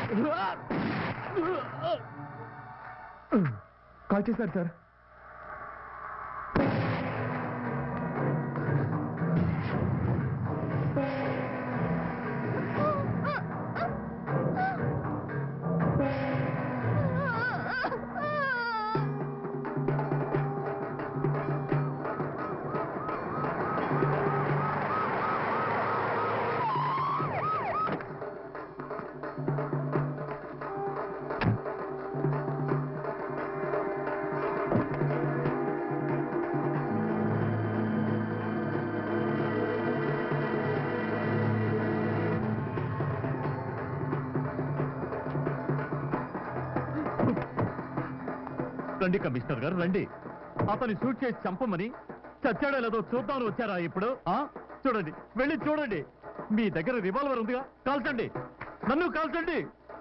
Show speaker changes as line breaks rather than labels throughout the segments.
Call చేశారు sir
రండి commissioner గారు రండి అతని షూట్ చేసి చంపమని చచ్చాడో లేదో చూద్దామని వచ్చారా ఇప్పుడు ఆ చూడండి వెళ్ళి చూడండి మీ దగ్గర రివాల్వర్ ఉందిగా కాల్చండి నన్ను కాల్చండి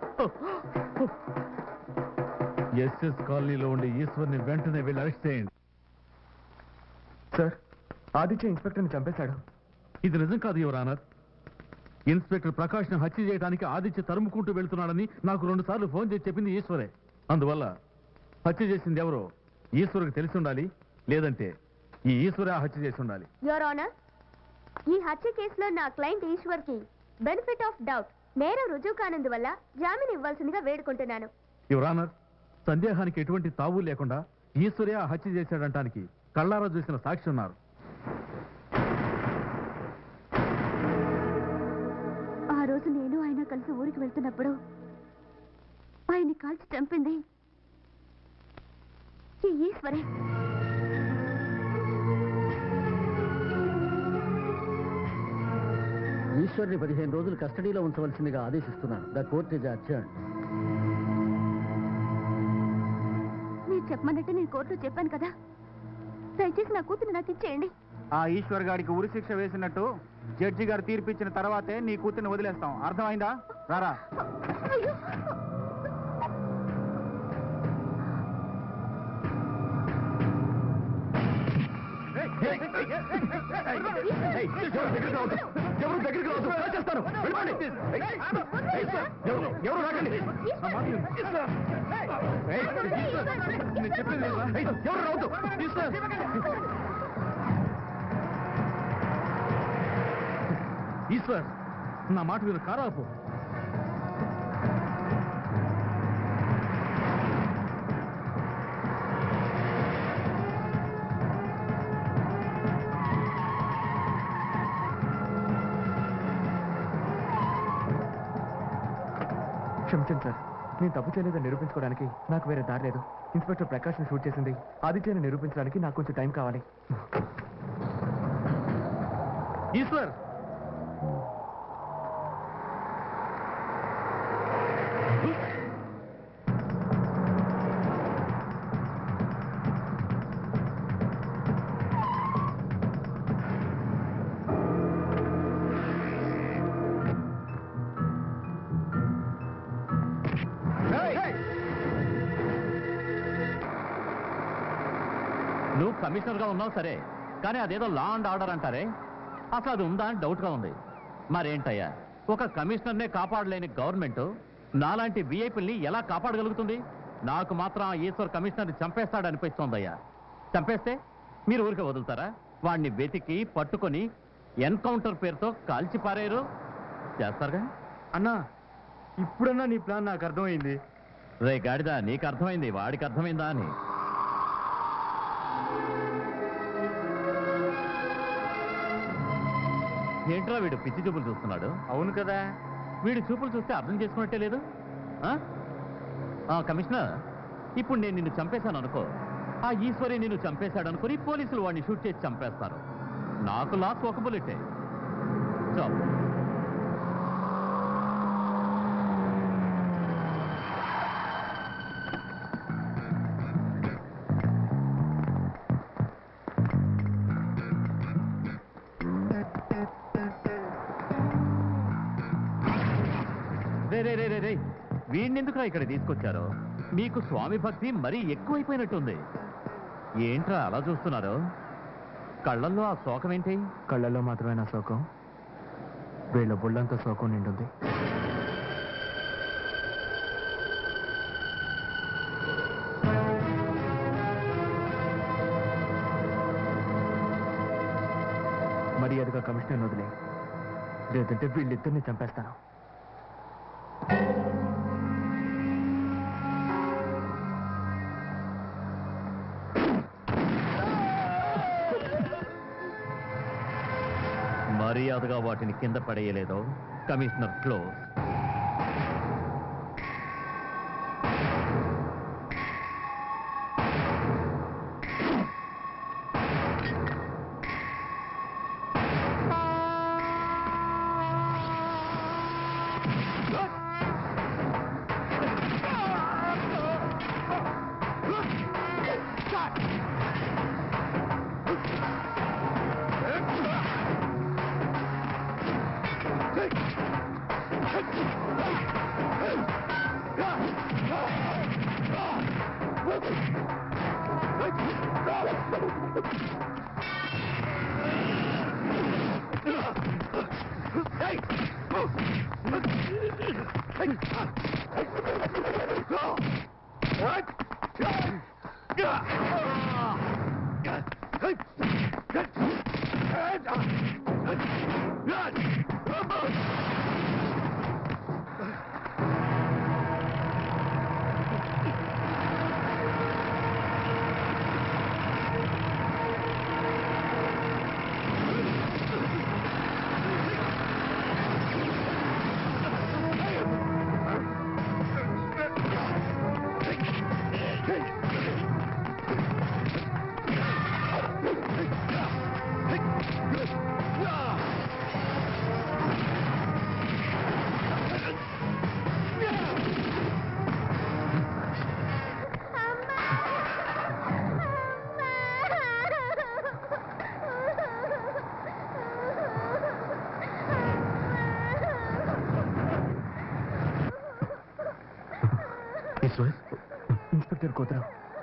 ఎస్ఎస్ కాలనీలో ఉండే ఈశ్వర్ని వెంటనే వెళ్ళి అరెస్ట్ చేయండి
సార్ ఆదిత్య ఇన్స్పెక్టర్ని చంపేశాడు
ఇది నిజం కాదు యువర్ ఆనర్ ఇన్స్పెక్టర్ ప్రకాష్ ను హత్య చేయడానికి ఆదిత్య తరుముకుంటూ వెళ్తున్నాడని నాకు రెండు సార్లు ఫోన్ చేసి చెప్పింది ఈశ్వరే అందువల్ల హత్య చేసింది ఎవరో ఈశ్వరుకు తెలిసి ఉండాలి లేదంటే ఈ ఈశ్వరే ఆ హత్య చేసి ఉండాలి
యువర్ ఆనర్ ఈ హత్య కేసులో నా క్లయింట్ ఈశ్వర్ కి బెనిఫిట్ ఆఫ్ డౌట్ నేరం రుజువు కానందువల్ల జామీన్ ఇవ్వాల్సిందిగా వేడుకుంటున్నాను
యువర్ ఆనర్ సందేహానికి ఎటువంటి తావు లేకుండా ఈశ్వరే ఆ హత్య చేశాడంటానికి కళ్ళారా చూసిన సాక్షి ఉన్నారు
ఆ రోజు నేను ఆయన కలిసి ఊరికి వెళ్తున్నప్పుడు ఆయన్ని కాల్చి చంపింది ఈ ఈశ్వరే
ఈశ్వర్ని పదిహేను రోజులు కస్టడీలో ఉంచవలసిందిగా ఆదేశిస్తున్నాను ద కోర్ట్ ఇస్ అర్జెంట్
మీరు చెప్పమన్నట్టు నేను కోర్టులో చెప్పాను కదా దయచేసి నా కూతురు నాకు ఇచ్చేయండి
ఆ ఈశ్వర్ గారికి ఉరి శిక్ష వేసినట్టు జడ్జి గారు తీర్పిచ్చిన తర్వాతే నీ కూతుర్ని వదిలేస్తాం అర్థమైందా రారా
అయ్యో
ఎవరు దగ్గరికి రావద్దు కాల్చేస్తాను వెళ్ళిపోండి. ఎవరు ఎవరు రాకండి నా మాట విను. ఏయ్, నేను చెప్పేది వినరా? ఏయ్, ఎవరు రావద్దు
ఈశ్వర్ నా మాట విను కారాపు
క్షమించండి సార్ నేను తప్పు చేయలేదని నిరూపించుకోవడానికి నాకు వేరే దారి లేదు ఇన్స్పెక్టర్ ప్రకాష్ని షూట్ చేసింది ఆదిత్యని నిరూపించడానికి నాకు కొంచెం టైం కావాలి
ఈశ్వర్ నువ్వు కమిషనర్ గా ఉన్నావు సరే కానీ అదేదో లా అండ్ ఆర్డర్ అంటారే అసలు అది ఉందా అని డౌట్ గా ఉంది మరేంటయ్యా ఒక కమిషనర్నే కాపాడలేని గవర్నమెంట్ నాలాంటి విఐపీల్ని ఎలా కాపాడగలుగుతుంది నాకు మాత్రం ఆ ఈశ్వర్ కమిషనర్ని చంపేస్తాడనిపిస్తోందయ్యా చంపేస్తే మీరు ఊరికే వదులుతారా వాడిని వెతికి పట్టుకొని ఎన్కౌంటర్ పేరుతో కాల్చి పారేరు చేస్తారుగా
అన్నా ఇప్పుడన్నా నీ ప్లాన్ నాకు అర్థమైంది
రే గాడిదా నీకు అర్థమైంది వాడికి అర్థమైందా అని ఏంట్రా వీడు పిచ్చి చూపులు చూస్తున్నాడు
అవును కదా
వీడి చూపులు చూస్తే అర్థం చేసుకున్నట్టే లేదు ఆ? ఆ, కమిషనర్ ఇప్పుడు నేను నిన్ను చంపేశాను అనుకో ఆ ఈశ్వరి నిన్ను చంపేశాడు అనుకుని పోలీసులు వాడిని షూట్ చేసి చంపేస్తారు నాకు లాస్ ఒక బుల్లెటే చాలు రే రే రే రే రే వీణ్ణెందుకురా ఇక్కడ తీసుకొచ్చారు మీకు స్వామి భక్తి మరీ ఎక్కువైపోయినట్టుంది ఏంట్రా అలా చూస్తున్నారు కళ్ళల్లో ఆ శోకం ఏంటి
కళ్ళల్లో మాత్రమే నా శోకం వీళ్ళ బుళ్ళంతా శోకం నిండుంది మర్యాదగా కమిషనర్ వదిలే లేదంటే వీళ్ళిద్దరిని చంపేస్తాను
మర్యాదగా వాటిని కింద పడేయలేదో కమిషనర్ క్లోజ్
ఈశ్వర్ ఇన్స్పెక్టర్ కూతురు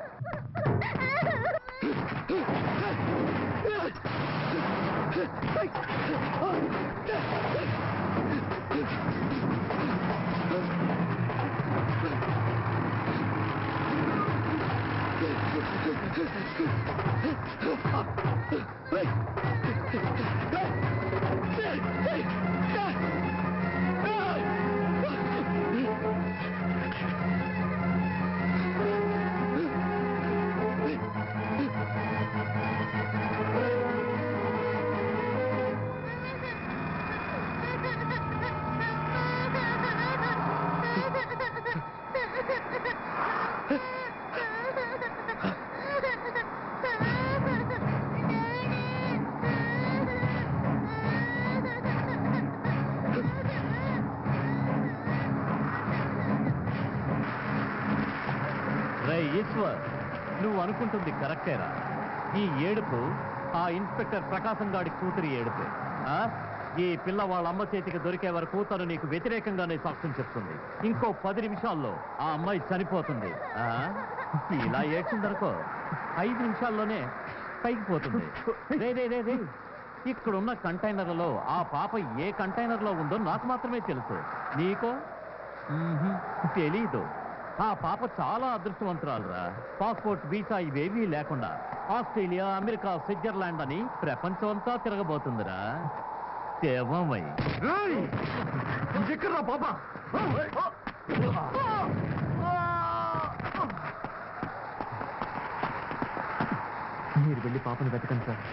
రే ఈశ్వర్ నువ్వు అనుకుంటుంది కరెక్టేరా ఈ ఏడుపు ఆ ఇన్స్పెక్టర్ ప్రకాశం గాడి కూతురి ఏడుపు ఆ? ఈ పిల్ల వాళ్ళ అమ్మ చేతికి దొరికే వరకు తను నీకు వ్యతిరేకంగానే సాక్ష్యం చెప్తుంది ఇంకో పది నిమిషాల్లో ఆ అమ్మాయి చనిపోతుంది ఆ? ఇలా ఏడ్చిందనుకో ఐదు నిమిషాల్లోనే పైకి పోతుంది రే రే రే రే ఇక్కడున్న కంటైనర్లలో ఆ పాప ఏ కంటైనర్లో ఉందో నాకు మాత్రమే తెలుసు నీకో మ్మ్హ్మ్. తెలీదు ఆ పాప చాలా అదృష్టవంతురాలురా పాస్పోర్ట్ వీసా ఇవేవీ లేకుండా ఆస్ట్రేలియా అమెరికా స్విట్జర్లాండ్ అని ప్రపంచం అంతా తిరగబోతుందిరా శవమై
ఎక్కడ్రా పాప మీరు వెళ్ళి పాపను వెతకండి సార్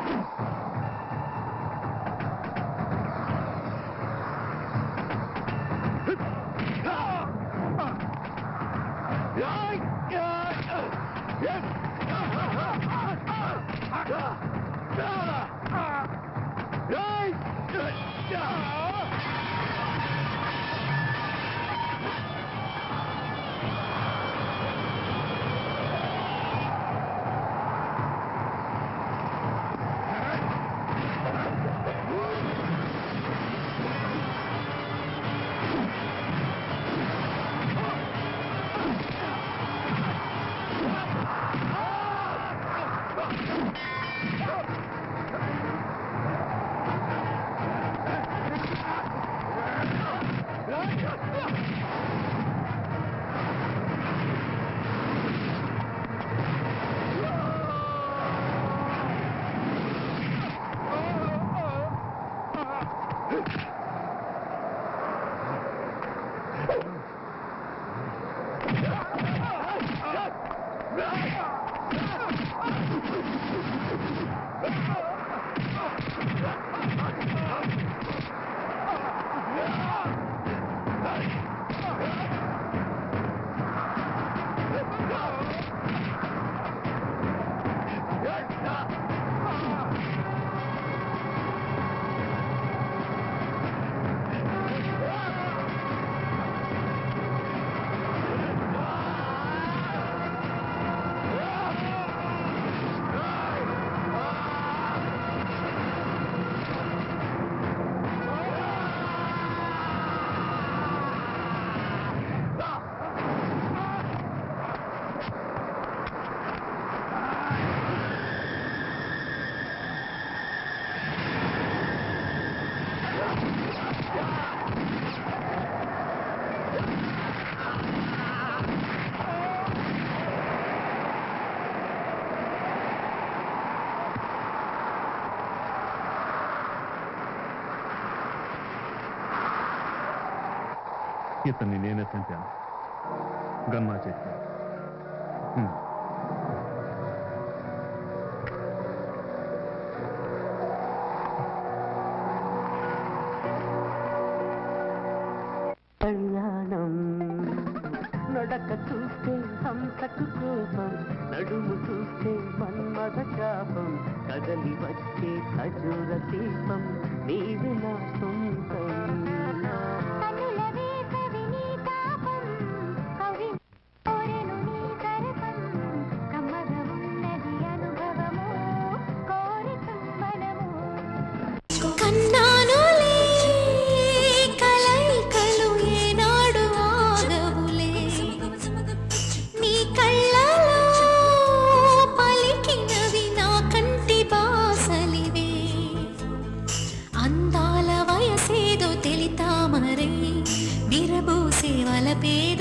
ఇతన్ని నేనే చంపాను గన్నా చేతి హ్మ్.
కళ్యాణం నడక చూస్తే హంసకు కోపం నడుము చూస్తే మన్మథ శాపం కదలి వచ్చే ఖజూర దీపం నీవి నా సొంతం
కనుల వేసవి నీ తాపం కవి కోరెను నీ సరసం కమ్మగా ఉన్నది అనుభవము కోరి చుంబనము కన్నానులే కలైకలు ఏనాడు ఆగవులే నీ కళ్ళలో పలికినవి నా కంటి బాసలివే అందాల వయసేదో తెలితామరై విరబూసే వలపేద